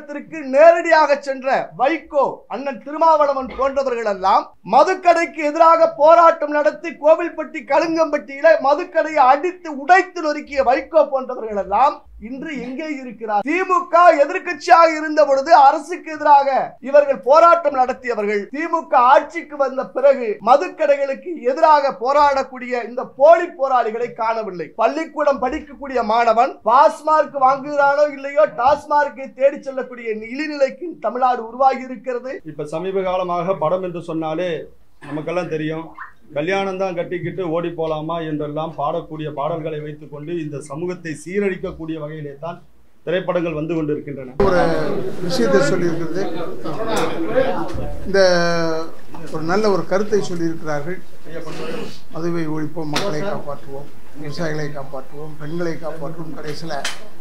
களத்திற்கு நேரடியாக சென்ற வைகோ அண்ணன் திருமாவளவன் போன்றவர்கள் எல்லாம் மதுக்கடைக்கு எதிராக போராட்டம் நடத்தி கோவில்பட்டி கலுங்கம்பட்டியில மதுக்கடையை அடித்து உடைத்து நொறுக்கிய வைகோ போன்றவர்கள் எல்லாம் இன்று எங்கே இருக்கிறார் திமுக எதிர்க்கட்சியாக இருந்த பொழுது அரசுக்கு எதிராக இவர்கள் போராட்டம் நடத்தியவர்கள் திமுக ஆட்சிக்கு வந்த பிறகு மதுக்கடைகளுக்கு எதிராக போராடக்கூடிய இந்த போலி போராளிகளை காணவில்லை பள்ளிக்கூடம் படிக்கக்கூடிய மாணவன் பாஸ்மார்க் வாங்குகிறானோ இல்லையோ டாஸ்மார்க்கை தேடி செல்லக்கூடிய இழிநிலைக்கு தமிழ்நாடு உருவாகி இருக்கிறது இப்போ சமீப காலமாக படம் என்று சொன்னாலே நமக்கெல்லாம் தெரியும் கல்யாணம் தான் கட்டிக்கிட்டு ஓடி போலாமா என்றெல்லாம் பாடக்கூடிய பாடல்களை வைத்துக்கொண்டு இந்த சமூகத்தை சீரழிக்கக்கூடிய வகையிலே தான் திரைப்படங்கள் வந்து கொண்டிருக்கின்றன விஷயத்தை சொல்லியிருக்கிறது இந்த ஒரு நல்ல ஒரு கருத்தை சொல்லியிருக்கிறார்கள் மதுவை ஒழிப்போம் மக்களை காப்பாற்றுவோம் விவசாயிகளை காப்பாற்றுவோம் பெண்களை காப்பாற்றுவோம் கடைசியில்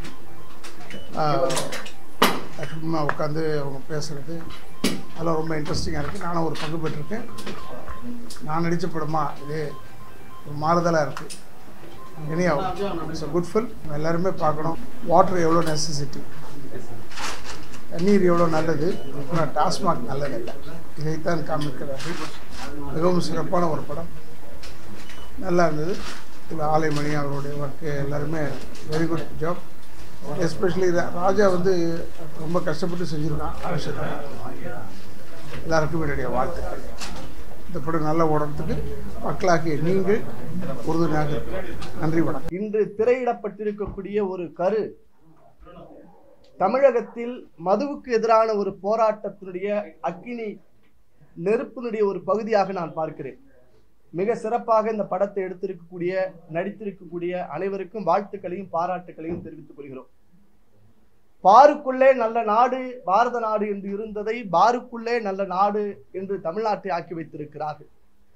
சும்மா உட்காந்து அவங்க பேசுகிறது அதெல்லாம் ரொம்ப இன்ட்ரெஸ்டிங்காக இருக்குது நானும் ஒரு பங்கு பெற்றிருக்கேன் நான் நடித்த படமா இது ஒரு மாறுதலாக இருக்குது இனியாவும் இட்ஸ் குட் ஃபில் எல்லாருமே பார்க்கணும் வாட்டர் எவ்வளோ நெசசிட்டி தண்ணீர் எவ்வளோ நல்லது ஆனால் டாஸ்மாக் நல்லதில்லை இதைத்தான் காமிக்கிறார்கள் மிகவும் சிறப்பான ஒரு படம் நல்லா இருந்தது இதில் ஆலைமணி அவருடைய ஒர்க்கு எல்லாருமே very good job especially Raja வந்து ரொம்ப கஷ்டப்பட்டு செஞ்சுருக்கான் ஆവശ്யத்தை எல்லாருக்கும் என்னுடைய வாழ்த்துக்கள் இந்த படம் நல்லா ஓடுறதுக்கு மக்களாகிய நீங்கள் உறுதுணையாக இருக்கிறீர்கள். நன்றி வணக்கம் இன்று திரையிடப்பட்டிருக்கக்கூடிய ஒரு கரு தமிழகத்தில் மதுவுக்கு எதிரான ஒரு போராட்டத்தினுடைய அக்கினி நெருப்பினுடைய ஒரு பகுதியாக நான் பார்க்கிறேன் மிக சிறப்பாக இந்த படத்தை எடுத்திருக்கக்கூடிய நடித்திருக்கக்கூடிய அனைவருக்கும் வாழ்த்துக்களையும் பாராட்டுக்களையும் தெரிவித்துக் கொள்கிறோம் பாருக்குள்ளே நல்ல நாடு பாரத நாடு என்று இருந்ததை பாருக்குள்ளே நல்ல நாடு என்று தமிழ்நாட்டை ஆக்கி வைத்திருக்கிறார்கள்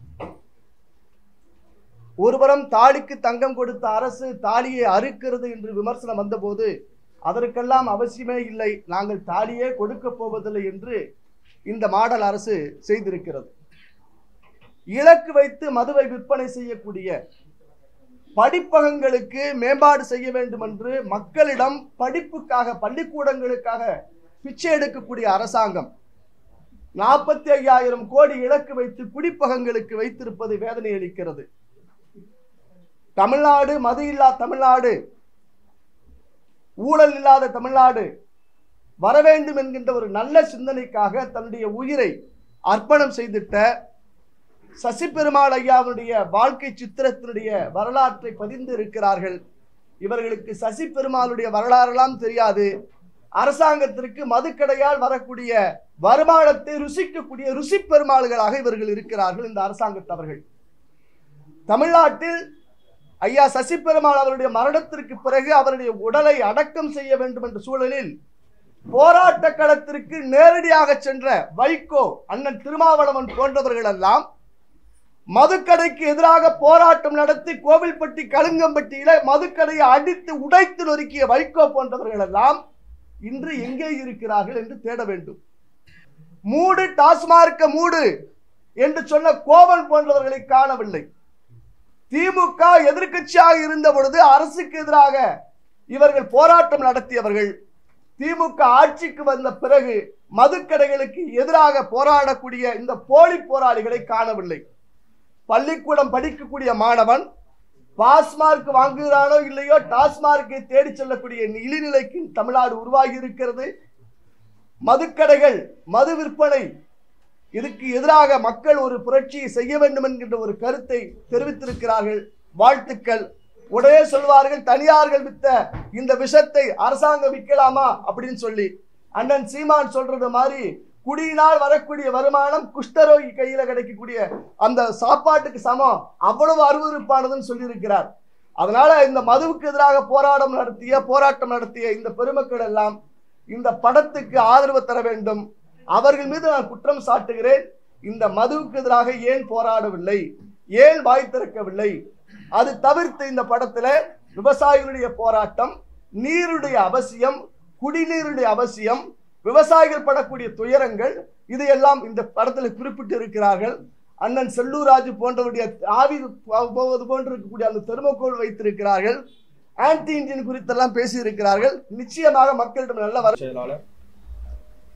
ஒருபுறம் தாலிக்கு தங்கம் கொடுத்த அரசு தாலியை அறுக்கிறது என்று விமர்சனம் வந்தபோது அதற்கெல்லாம் அவசியமே இல்லை நாங்கள் தாலியே கொடுக்க போவதில்லை என்று இந்த மாடல் அரசு செய்திருக்கிறது இலக்கு வைத்து மதுவை விற்பனை செய்யக்கூடிய படிப்பகங்களுக்கு மேம்பாடு செய்ய வேண்டும் என்று மக்களிடம் படிப்புக்காக பள்ளிக்கூடங்களுக்காக பிச்சை எடுக்கக்கூடிய அரசாங்கம் நாற்பத்தி ஐயாயிரம் கோடி இலக்கு வைத்து குடிப்பகங்களுக்கு வைத்திருப்பது வேதனை அளிக்கிறது தமிழ்நாடு மது இல்லா தமிழ்நாடு ஊழல் இல்லாத தமிழ்நாடு வர வேண்டும் என்கின்ற ஒரு நல்ல சிந்தனைக்காக தன்னுடைய உயிரை அர்ப்பணம் செய்திட்ட சசி பெருமாள் ஐயாவுடைய வாழ்க்கை சித்திரத்தினுடைய வரலாற்றை பதிந்து இருக்கிறார்கள் இவர்களுக்கு சசி பெருமாளுடைய வரலாறெல்லாம் தெரியாது அரசாங்கத்திற்கு மதுக்கடையால் வரக்கூடிய வருமானத்தை ருசிக்கக்கூடிய ருசி பெருமாள்களாக இவர்கள் இருக்கிறார்கள் இந்த அரசாங்கத்தவர்கள் தமிழ்நாட்டில் ஐயா சசி பெருமாள் அவருடைய மரணத்திற்கு பிறகு அவருடைய உடலை அடக்கம் செய்ய வேண்டும் என்ற சூழலில் போராட்ட களத்திற்கு நேரடியாக சென்ற வைகோ அண்ணன் திருமாவளவன் போன்றவர்கள் எல்லாம் மதுக்கடைக்கு எதிராக போராட்டம் நடத்தி கோவில்பட்டி கலுங்கம்பட்டியில மதுக்கடையை அடித்து உடைத்து நொறுக்கிய வைகோ போன்றவர்கள் எல்லாம் இன்று எங்கே இருக்கிறார்கள் என்று தேட வேண்டும் மூடு டாஸ்மார்க்க மூடு என்று சொன்ன கோவன் போன்றவர்களை காணவில்லை திமுக எதிர்க்கட்சியாக இருந்த பொழுது அரசுக்கு எதிராக இவர்கள் போராட்டம் நடத்தியவர்கள் திமுக ஆட்சிக்கு வந்த பிறகு மதுக்கடைகளுக்கு எதிராக போராடக்கூடிய இந்த போலி போராளிகளை காணவில்லை பள்ளிக்கூடம் படிக்கக்கூடிய மாணவன் பாஸ்மார்க் வாங்குகிறானோ இல்லையோ டாஸ்மார்க்கை தேடி செல்லக்கூடிய இழிநிலைக்கு தமிழ்நாடு உருவாகி இருக்கிறது மதுக்கடைகள் மது விற்பனை இதுக்கு எதிராக மக்கள் ஒரு புரட்சியை செய்ய வேண்டும் என்கின்ற ஒரு கருத்தை தெரிவித்திருக்கிறார்கள் வாழ்த்துக்கள் உடனே சொல்வார்கள் தனியார்கள் வித்த இந்த விஷத்தை அரசாங்கம் விற்கலாமா அப்படின்னு சொல்லி அண்ணன் சீமான் சொல்றது மாதிரி குடியினால் வரக்கூடிய வருமானம் குஷ்டரோகி கையில கிடைக்கக்கூடிய அந்த சாப்பாட்டுக்கு சமம் அவ்வளவு அருவருப்பானதுன்னு சொல்லியிருக்கிறார் அதனால இந்த மதுவுக்கு எதிராக போராட்டம் நடத்திய போராட்டம் நடத்திய இந்த பெருமக்கள் எல்லாம் இந்த படத்துக்கு ஆதரவு தர வேண்டும் அவர்கள் மீது நான் குற்றம் சாட்டுகிறேன் இந்த மதுவுக்கு எதிராக ஏன் போராடவில்லை ஏன் வாய் திறக்கவில்லை அது தவிர்த்து இந்த படத்துல விவசாயிகளுடைய போராட்டம் நீருடைய அவசியம் குடிநீருடைய அவசியம் விவசாயிகள் படக்கூடிய துயரங்கள் இதையெல்லாம் இந்த படத்தில் குறிப்பிட்டு இருக்கிறார்கள் அண்ணன் செல்லூராஜு போன்றவருடைய ஆவி போவது போன்று இருக்கக்கூடிய அந்த தெருமக்கோள் வைத்திருக்கிறார்கள் ஆன்டி இன்ஜின் குறித்தெல்லாம் பேசியிருக்கிறார்கள் நிச்சயமாக மக்களிடம் நல்ல வர செயலாளர்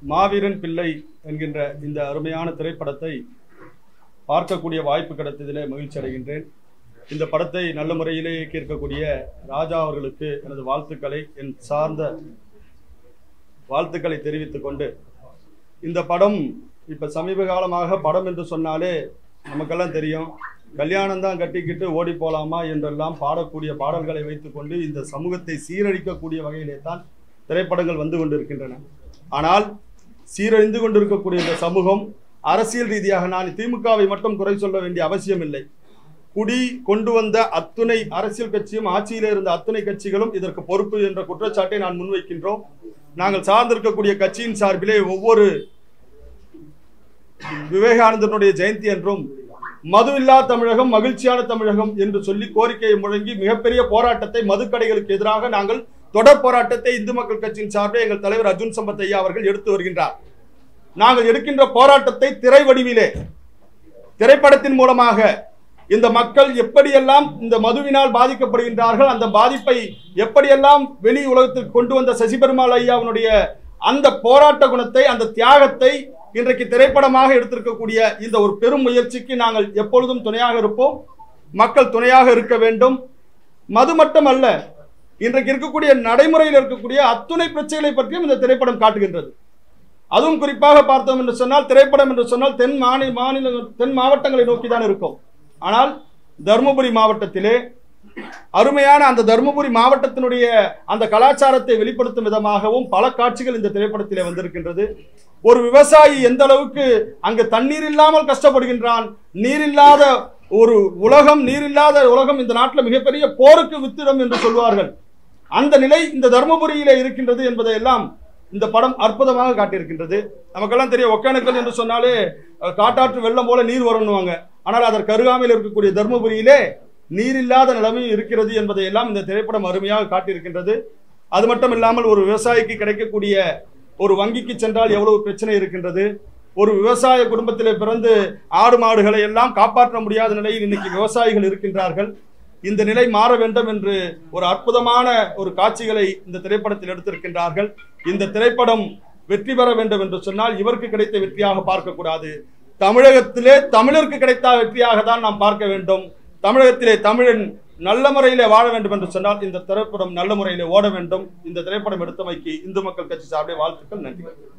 மாவீரன் பிள்ளை என்கின்ற இந்த அருமையான திரைப்படத்தை பார்க்கக்கூடிய வாய்ப்பு கிடைத்ததிலே மகிழ்ச்சி அடைகின்றேன் இந்த படத்தை நல்ல முறையிலே இயக்கியிருக்கக்கூடிய ராஜா அவர்களுக்கு எனது வாழ்த்துக்களை என் சார்ந்த வாழ்த்துக்களை தெரிவித்துக் கொண்டு இந்த படம் இப்ப சமீப காலமாக படம் என்று சொன்னாலே நமக்கெல்லாம் தெரியும் கல்யாணம் தான் கட்டிக்கிட்டு ஓடி போலாமா என்றெல்லாம் பாடக்கூடிய பாடல்களை வைத்துக்கொண்டு இந்த சமூகத்தை சீரழிக்கக்கூடிய வகையிலே தான் திரைப்படங்கள் வந்து கொண்டிருக்கின்றன ஆனால் சீரழிந்து கொண்டிருக்கக்கூடிய இந்த சமூகம் அரசியல் ரீதியாக நான் திமுகவை மட்டும் குறை சொல்ல வேண்டிய அவசியம் இல்லை குடி கொண்டு வந்த அத்துணை அரசியல் கட்சியும் ஆட்சியிலே இருந்த அத்துணை கட்சிகளும் இதற்கு பொறுப்பு என்ற குற்றச்சாட்டை நான் முன்வைக்கின்றோம் நாங்கள் சார்ந்திருக்கக்கூடிய கட்சியின் சார்பிலே ஒவ்வொரு விவேகானந்தனுடைய ஜெயந்தி என்றும் மது இல்லா தமிழகம் மகிழ்ச்சியான தமிழகம் என்று சொல்லி கோரிக்கையை முழங்கி மிகப்பெரிய போராட்டத்தை மதுக்கடைகளுக்கு எதிராக நாங்கள் தொடர் போராட்டத்தை இந்து மக்கள் கட்சியின் சார்பில் எங்கள் தலைவர் அர்ஜுன் சம்பத் ஐயா அவர்கள் எடுத்து வருகின்றார் நாங்கள் எடுக்கின்ற போராட்டத்தை திரை வடிவிலே திரைப்படத்தின் மூலமாக இந்த மக்கள் எப்படியெல்லாம் இந்த மதுவினால் பாதிக்கப்படுகின்றார்கள் அந்த பாதிப்பை எப்படியெல்லாம் வெளி உலகத்திற்கு கொண்டு வந்த சசிபெருமாள் ஐயாவினுடைய அந்த போராட்ட குணத்தை அந்த தியாகத்தை இன்றைக்கு திரைப்படமாக எடுத்திருக்கக்கூடிய இந்த ஒரு பெரும் முயற்சிக்கு நாங்கள் எப்பொழுதும் துணையாக இருப்போம் மக்கள் துணையாக இருக்க வேண்டும் மது மட்டும் அல்ல இன்றைக்கு இருக்கக்கூடிய நடைமுறையில் இருக்கக்கூடிய அத்துணை பிரச்சனைகளை பற்றியும் இந்த திரைப்படம் காட்டுகின்றது அதுவும் குறிப்பாக பார்த்தோம் என்று சொன்னால் திரைப்படம் என்று சொன்னால் தென் மாநில மாநில தென் மாவட்டங்களை நோக்கி தான் இருக்கும் ஆனால் தருமபுரி மாவட்டத்திலே அருமையான அந்த தருமபுரி மாவட்டத்தினுடைய அந்த கலாச்சாரத்தை வெளிப்படுத்தும் விதமாகவும் பல காட்சிகள் இந்த திரைப்படத்திலே வந்திருக்கின்றது ஒரு விவசாயி எந்த அளவுக்கு அங்கு தண்ணீர் இல்லாமல் கஷ்டப்படுகின்றான் நீர் இல்லாத ஒரு உலகம் நீர் இல்லாத உலகம் இந்த நாட்டில் மிகப்பெரிய போருக்கு வித்திடம் என்று சொல்வார்கள் அந்த நிலை இந்த தருமபுரியிலே இருக்கின்றது என்பதை எல்லாம் இந்த படம் அற்புதமாக காட்டியிருக்கின்றது நமக்கெல்லாம் தெரியும் ஒகேனக்கல் என்று சொன்னாலே அஹ், காட்டாற்று வெள்ளம் போல நீர் வரும்னுவாங்க ஆனால் அதற்கு அருகாமையில் இருக்கக்கூடிய தருமபுரியிலே நீர் இல்லாத நிலைமை இருக்கிறது என்பதை எல்லாம் இந்த திரைப்படம் அருமையாக காட்டியிருக்கின்றது அது மட்டும் இல்லாமல் ஒரு விவசாயிக்கு கிடைக்கக்கூடிய ஒரு வங்கிக்கு சென்றால் எவ்வளவு பிரச்சனை இருக்கின்றது ஒரு விவசாய குடும்பத்திலே பிறந்து ஆடு மாடுகளை எல்லாம் காப்பாற்ற முடியாத நிலையில் இன்னைக்கு விவசாயிகள் இருக்கின்றார்கள் இந்த நிலை மாற வேண்டும் என்று ஒரு அற்புதமான ஒரு காட்சிகளை இந்த திரைப்படத்தில் எடுத்திருக்கின்றார்கள் இந்த திரைப்படம் வெற்றி பெற வேண்டும் என்று சொன்னால் இவருக்கு கிடைத்த வெற்றியாக பார்க்கக்கூடாது தமிழகத்திலே தமிழருக்கு கிடைத்த வெற்றியாக தான் நாம் பார்க்க வேண்டும் தமிழகத்திலே தமிழன் நல்ல முறையிலே வாழ வேண்டும் என்று சொன்னால் இந்த திரைப்படம் நல்ல முறையிலே ஓட வேண்டும் இந்த திரைப்படம் எடுத்தமைக்கு இந்து மக்கள் கட்சி சார்பில் வாழ்த்துக்கள் நன்றி